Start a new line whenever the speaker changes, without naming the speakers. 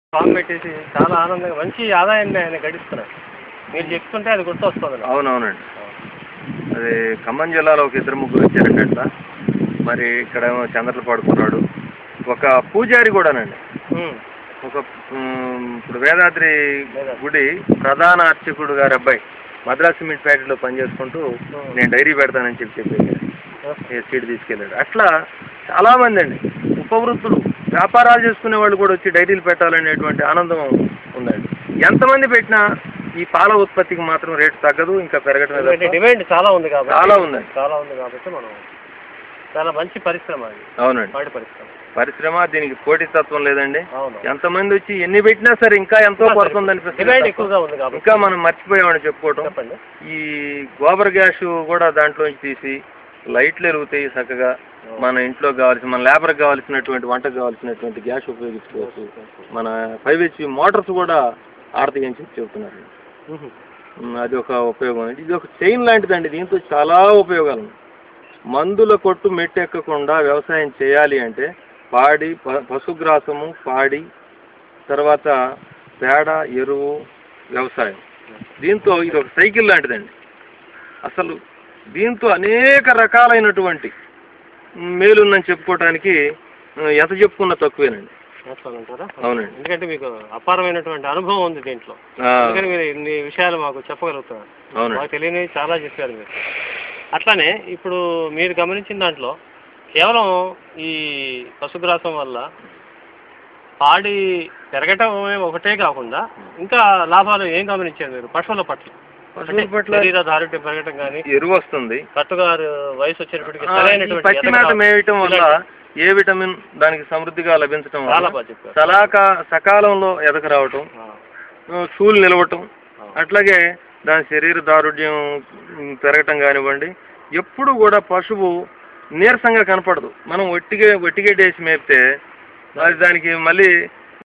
Form పెట్టేసి చాలా ఆనందంగా మంచి ఆదాయాన్ని ఆయన గడిస్తున్నారు మీరు చెప్తుంటే అది గుర్తొస్తుంది నాకు.
అవునవునండి అది ఖమ్మం జిల్లాలో ఒక ఇద్దరు ముగ్గురు వచ్చారండి అట్లా మరి ఇక్కడేమో చంద్రలపాడు కుర్రాడు ఒక పూజారి కూడానండి
ఉమ్.
ఒక ఉమ్, ఇప్పుడు వేదాద్రి
వేదాద్రి.
గుడి ప్రధాన అర్చకుడు గారి అబ్బాయి మద్రాస్ సిమెంట్ ఫ్యాక్టరీలో పనిచేసుకుంటూ నేను డైరీ పెడతానని చెప్పి చెప్పేసి ఏ సీట్ తీసుకెళ్ళాడు అట్లా చాలామంది అండి ఉపవృత్తులు వ్యాపారాలు చేసుకునే వాళ్ళు కూడా వచ్చి డైరీలు పెట్టాలనేటువంటి ఆనందం ఉందండి ఎంతమంది పెట్టినా ఈ పాల ఉత్పత్తికి మాత్రం రేటు తగ్గదు ఇంకా పెరగటమే
ఎందుకంటే
తప్ప.
డిమాండ్ చాలా ఉంది కాబట్టి
చాలా ఉందండి.
చాలా ఉంది కాబట్టి మనం చాలా మంచి పరిశ్రమ అది
అవునండి
పాడి పరిశ్రమ
పరిశ్రమ దీనికి పోటీతత్వం లేదండి
అవును
ఎంతమంది వచ్చి ఎన్ని పెట్టినా సరే ఇంకా ఎంతో పడుతుంది అనిపిస్తుంది
డిమాండ్
తప్ప.
ఎక్కువగా ఉంది కాబట్టి
ఇంకా మనం మర్చిపోయామని చెప్పుకోవటం
చెప్పండి
ఈ గోబర్ గ్యాస్ కూడా దాంట్లోంచి తీసి లైట్లు ఎరుగుతాయి చక్కగా మన ఇంట్లో కావాల్సిన మన లేబర్కి కావాల్సినటువంటి వంటకు కావాల్సినటువంటి గ్యాస్ ఉపయోగించుకోవచ్చు మన ఫైవ్ హెచ్పి మోటార్స్ కూడా ఆడతాయి అని చెప్పి చెప్తున్నారు
ఉహు.
ఉమ్, అది ఒక ఉపయోగం అండి ఇది ఒక చైన్ లాంటిదండి దీంతో చాలా ఉపయోగాలు ఉన్నాయి. మందుల కొట్టు మెట్టెక్కకుండా వ్యవసాయం చేయాలి అంటే పాడి ప- పశుగ్రాసము పాడి తర్వాత పేడ ఎరువు వ్యవసాయం దీంతో ఇది ఒక సైకిల్ లాంటిదండి అసలు దీంతో అనేక రకాలైనటువంటి మేలుందని చెప్పుకోవటానికి ఉమ్, ఎంత చెప్పుకున్నా తక్కువేనండి
చేస్తానంటారా
అవునండి.
ఎందుకంటే మీకు అపారమైనటువంటి అనుభవం ఉంది దీంట్లో
ఆ,
అందుకని మీరు ఇన్ని విషయాలు మాకు చెప్పగలుగుతున్నారు
అవునండి
మాకు తెలియనివి చాలా చెప్పారు మీరు అట్లానే ఇప్పుడు మీరు గమనించిన దాంట్లో కేవలం ఈ పశుగ్రాసం వల్ల పాడి పెరగటం ఒకటే కాకుండా ఇంకా లాభాలు ఏం గమనించారు మీరు పశువుల పట్ల
పశువుల పట్ల
శరీర దారుఢ్యం పెరగటం కానీ
ఎరువు వస్తుంది
కట్టుగారు వయసు వచ్చేటప్పటికి
ఆ, ఈ
సరైనటువంటి
పచ్చి మేత
ఎదగడం-
మేయటం వల్ల ఏ విటమిన్ దానికి సమృద్ధిగా లభించటం
చాలా
వల్ల
బాగా చెప్పారు
సలాక సకాలంలో ఎదక రావటం
ఆ,
ఆ, చూలు నిలవటం
ఆ.
అట్లాగే దాని శరీర దారుఢ్యం ఉమ్, పెరగటం కానివ్వండి ఎప్పుడు కూడా పశువు నీరసంగా కనపడదు మనం ఒట్టిగే ఒట్టిగేటేసి మేపితే అది దానికి మళ్ళీ